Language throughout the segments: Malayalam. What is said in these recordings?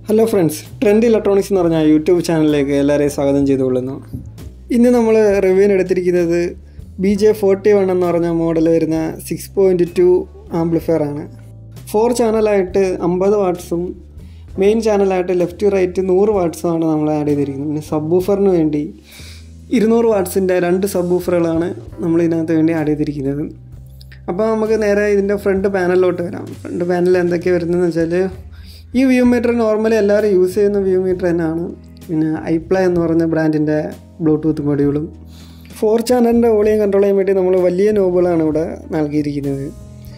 ഹലോ ഫ്രണ്ട്സ് ട്രെൻഡ് ഇലക്ട്രോണിക്സ് എന്ന് പറഞ്ഞ യൂട്യൂബ് ചാനലിലേക്ക് എല്ലാവരെയും സ്വാഗതം ചെയ്തുകൊള്ളുന്നു ഇന്ന് നമ്മൾ റിവ്യൂവിന് എടുത്തിരിക്കുന്നത് ബി ജെ ഫോർട്ടി വൺ എന്ന് പറഞ്ഞ മോഡൽ വരുന്ന സിക്സ് പോയിൻറ്റ് ടു ആംപ്ലിഫയർ ആണ് ഫോർ ചാനലായിട്ട് അമ്പത് വാട്ട്സും മെയിൻ ചാനലായിട്ട് ലെഫ്റ്റ് റൈറ്റ് നൂറ് വാട്ട്സുമാണ് നമ്മൾ ആഡ് ചെയ്തിരിക്കുന്നത് പിന്നെ സബ് ബൂഫറിന് വേണ്ടി ഇരുന്നൂറ് വാട്ട്സിൻ്റെ രണ്ട് സബ് ബൂഫറുകളാണ് നമ്മൾ ഇതിനകത്ത് വേണ്ടി ആഡ് ചെയ്തിരിക്കുന്നത് അപ്പോൾ നമുക്ക് നേരെ ഇതിൻ്റെ ഫ്രണ്ട് പാനലിലോട്ട് വരാം ഫ്രണ്ട് പാനലിൽ എന്തൊക്കെയാണ് വരുന്നതെന്ന് വെച്ചാൽ ഈ വ്യൂ മീറ്റർ നോർമലി എല്ലാവരും യൂസ് ചെയ്യുന്ന വ്യൂ മീറ്റർ തന്നെയാണ് പിന്നെ ഐപ്ലൈ എന്ന് പറഞ്ഞ ബ്രാൻഡിൻ്റെ ബ്ലൂടൂത്ത് മൊഡ്യൂളും ഫോർ ചാനലിൻ്റെ വോളിയം കൺട്രോൾ ചെയ്യാൻ വേണ്ടി നമ്മൾ വലിയ നോബുകളാണ് ഇവിടെ നൽകിയിരിക്കുന്നത്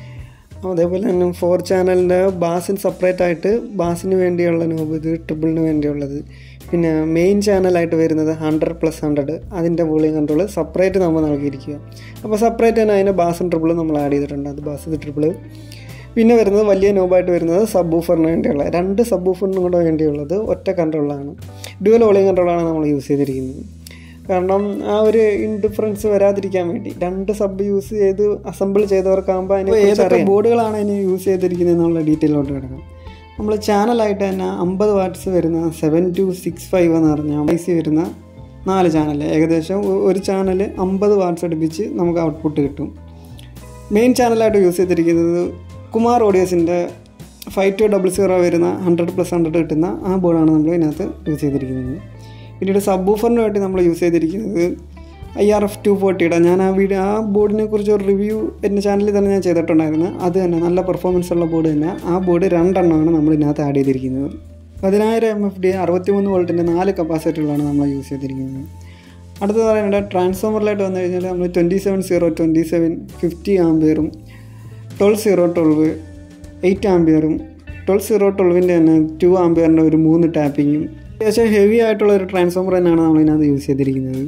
അതേപോലെ തന്നെ ഫോർ ചാനലിൻ്റെ ബാസിന് സെപ്പറേറ്റ് ആയിട്ട് ബാസിന് വേണ്ടിയുള്ള നോബ് ഇത് ട്രിപ്പിളിന് വേണ്ടിയുള്ളത് പിന്നെ മെയിൻ ചാനലായിട്ട് വരുന്നത് ഹൺഡ്രഡ് പ്ലസ് ഹൺഡ്രഡ് അതിൻ്റെ വോളിയം കൺട്രോൾ സെപ്പറേറ്റ് നമ്മൾ നൽകിയിരിക്കുക അപ്പോൾ സെപ്പറേറ്റ് തന്നെ അതിൻ്റെ ബാസും ട്രിപ്പിളും നമ്മൾ ആഡ് ചെയ്തിട്ടുണ്ട് അത് ബാസ് ട്രിപ്പിള് പിന്നെ വരുന്നത് വലിയ നോബായിട്ട് വരുന്നത് സബ് ബൂഫറിന് വേണ്ടിയുള്ള രണ്ട് സബ് ബൂഫറിനും കൂടെ വേണ്ടിയുള്ളത് ഒറ്റ കൺട്രോളാണ് ഡ്യുവൽ വോളിയം കൺട്രോളാണ് നമ്മൾ യൂസ് ചെയ്തിരിക്കുന്നത് കാരണം ആ ഒരു ഇൻഡിഫറൻസ് വരാതിരിക്കാൻ വേണ്ടി രണ്ട് സബ് യൂസ് ചെയ്ത് അസംബിൾ ചെയ്തവർക്കാകുമ്പോൾ അതിന് ഏതൊക്കെ ബോർഡുകളാണ് അതിന് യൂസ് ചെയ്തിരിക്കുന്നത് എന്നുള്ള ഡീറ്റെയിലോട്ട് കിടക്കാം നമ്മൾ ചാനലായിട്ട് തന്നെ അമ്പത് വാട്ട്സ് വരുന്ന സെവൻ ടു സിക്സ് ഫൈവ് എന്ന് പറഞ്ഞാൽ ഐ സി വരുന്ന നാല് ചാനൽ ഏകദേശം ഒ- ഒരു ചാനൽ അമ്പത് വാട്ട്സ് അടുപ്പിച്ച് നമുക്ക് ഔട്ട്പുട്ട് കിട്ടും മെയിൻ ചാനലായിട്ട് യൂസ് ചെയ്തിരിക്കുന്നത് കുമാർ ഓഡിയോസിൻ്റെ ഫൈവ് ടു ഡബിൾ സീറോ വരുന്ന ഹൺഡ്രഡ് പ്ലസ് ഹൺഡ്രഡ് കിട്ടുന്ന ആ ബോർഡാണ് നമ്മൾ ഇതിനകത്ത് യൂസ് ചെയ്തിരിക്കുന്നത് പിന്നീട് സബ് ബൂഫറിന് വേണ്ടി നമ്മൾ യൂസ് ചെയ്തിരിക്കുന്നത് ഐ ആർ എഫ് ടു ഫോർട്ടിയുടെ ഞാൻ ആ വീഡിയോ ആ ബോർഡിനെ കുറിച്ച് ഒരു റിവ്യൂ എൻ്റെ ചാനലിൽ തന്നെ ഞാൻ ചെയ്തിട്ടുണ്ടായിരുന്നു അത് തന്നെ നല്ല പെർഫോമൻസ് ഉള്ള ബോർഡ് തന്നെ ആ ബോർഡ് രണ്ടെണ്ണമാണ് നമ്മൾ ഇതിനകത്ത് ആഡ് ചെയ്തിരിക്കുന്നത് പതിനായിരം എം എഫ് ഡി അറുപത്തിമൂന്ന് വോൾട്ടിൻ്റെ നാല് കപ്പാസിറ്ററുകളാണ് നമ്മൾ യൂസ് ചെയ്തിരിക്കുന്നത് അടുത്തത് പറയുന്നത് ട്രാൻസ്ഫോമറിലായിട്ട് വന്നു കഴിഞ്ഞാൽ നമ്മൾ twenty seven zero twenty seven fifty ആംബിയറും ട്വൽവ് സീറോ ട്വൽവ് എയ്റ്റ് ആംബിയറും ട്വൽവ് സീറോ ട്വൽവിൻ്റെ തന്നെ ടു ആംബിയറിൻ്റെ ഒരു മൂന്ന് ടാപ്പിങ്ങും അത്യാവശ്യം ഹെവി ആയിട്ടുള്ള ഒരു ട്രാൻസ്ഫോമർ തന്നെയാണ് നമ്മൾ ഇതിനകത്ത് യൂസ് ചെയ്തിരിക്കുന്നത്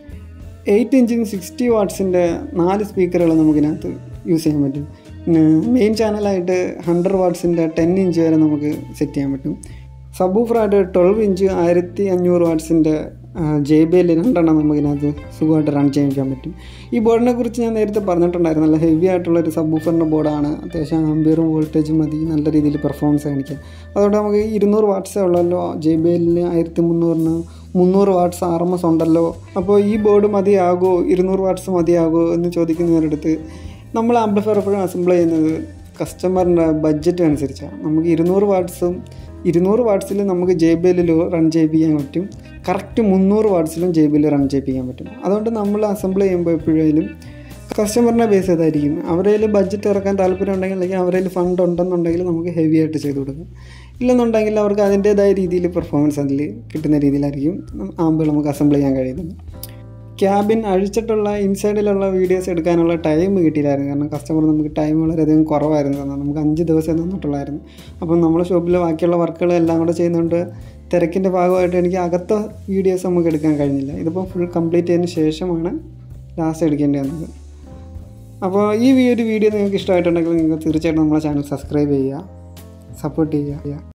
എയ്റ്റ് ഇഞ്ചിങ് സിക്സ്റ്റി വാട്ട്സിൻ്റെ നാല് സ്പീക്കറുകൾ നമുക്കിനകത്ത് യൂസ് ചെയ്യാൻ പറ്റും പിന്നെ മെയിൻ ചാനലായിട്ട് ഹൺഡ്രഡ് വാട്ട്സിൻ്റെ ടെൻ ഇഞ്ച് വരെ നമുക്ക് സെറ്റ് ചെയ്യാൻ പറ്റും സബൂഫറായിട്ട് ട്വൽവ് ഇഞ്ച് ആയിരത്തി അഞ്ഞൂറ് വാട്ട്സിൻ്റെ ജെ ബി എൽ രണ്ടെണ്ണം നമുക്കിനകത്ത് സുഖമായിട്ട് റൺ ചെയ്യിക്കാൻ പറ്റും ഈ ബോർഡിനെ കുറിച്ച് ഞാൻ നേരത്തെ പറഞ്ഞിട്ടുണ്ടായിരുന്നു നല്ല ഹെവി ആയിട്ടുള്ള ഒരു സബൂഫറിൻ്റെ ബോർഡാണ് അത്യാവശ്യം ആംബിയറും വോൾട്ടേജും മതി നല്ല രീതിയിൽ പെർഫോമൻസ് കാണിക്കാം അതുകൊണ്ട് നമുക്ക് ഇരുന്നൂറ് വാട്ട്സേ ഉള്ളല്ലോ ജെ ബി എല്ലിന് ആയിരത്തി മുന്നൂറിന് മുന്നൂറ് വാട്ട്സ് ആർ എം എസ് ഉണ്ടല്ലോ അപ്പോൾ ഈ ബോർഡ് മതിയാകുമോ ഇരുന്നൂറ് വാട്ട്സ് മതിയാകുമോ എന്ന് ചോദിക്കുന്നവരടുത്ത് നമ്മൾ ആംപ്ലിഫയർ എപ്പോഴും അസംബിൾ ചെയ്യുന്നത് കസ്റ്റമറിൻ്റെ ബഡ്ജറ്റ് അനുസരിച്ചാണ് നമുക്ക് ഇരുന്നൂറ് വാട്ട്സും ഇരുന്നൂറ് വാട്ട്സിൽ നമുക്ക് ജെ ബി എല്ലിൽ റൺ ചെയ്യിപ്പിക്കാൻ പറ്റും കറക്റ്റ് മുന്നൂറ് വാട്ട്സിലും ജെ ബി എൽ റൺ ചെയ്യിപ്പിക്കാൻ പറ്റും അതുകൊണ്ട് നമ്മൾ അസംബിൾ ചെയ്യുമ്പോൾ എപ്പോഴും കസ്റ്റമറിനെ ബേസ് ചെയ്തായിരിക്കും അവരുടെ ബഡ്ജറ്റ് ഇറക്കാൻ താല്പര്യം ഉണ്ടെങ്കിൽ അല്ലെങ്കിൽ അവരുടെ ഫണ്ട് ഉണ്ടെന്നുണ്ടെങ്കിൽ നമുക്ക് ഹെവി ആയിട്ട് ചെയ്ത് കൊടുക്കും ഇല്ലെന്നുണ്ടെങ്കിൽ അവർക്ക് അതിൻ്റേതായ രീതിയിൽ പെർഫോമൻസ് അതിൽ കിട്ടുന്ന രീതിയിലായിരിക്കും ആകുമ്പോൾ നമുക്ക് അസംബിൾ ചെയ്യാൻ കഴിയുന്നത് ക്യാബിൻ അഴിച്ചിട്ടുള്ള ഇൻസൈഡിലുള്ള വീഡിയോസ് എടുക്കാനുള്ള ടൈം കിട്ടിയില്ലായിരുന്നു കാരണം കസ്റ്റമർ നമുക്ക് ടൈം വളരെയധികം കുറവായിരുന്നു തന്നത് നമുക്ക് അഞ്ച് ദിവസം തന്നിട്ടുള്ളായിരുന്നു അപ്പം നമ്മുടെ ഷോപ്പിൽ ബാക്കിയുള്ള വർക്കുകൾ എല്ലാം കൂടെ ചെയ്യുന്നതുകൊണ്ട് തിരക്കിൻ്റെ ഭാഗമായിട്ട് എനിക്ക് അകത്ത വീഡിയോസ് നമുക്ക് എടുക്കാൻ കഴിഞ്ഞില്ല ഇതിപ്പോൾ ഫുൾ കംപ്ലീറ്റ് ചെയ്തതിന് ശേഷമാണ് ലാസ്റ്റ് എടുക്കേണ്ടി വന്നത് അപ്പോൾ ഈ ഒരു വീഡിയോ നിങ്ങൾക്ക് ഇഷ്ടമായിട്ടുണ്ടെങ്കിൽ നിങ്ങൾക്ക് തീർച്ചയായിട്ടും നമ്മളെ ചാനൽ സബ്സ്ക്രൈബ് ചെയ്യുക സപ്പോർട്ട് ചെയ്യുക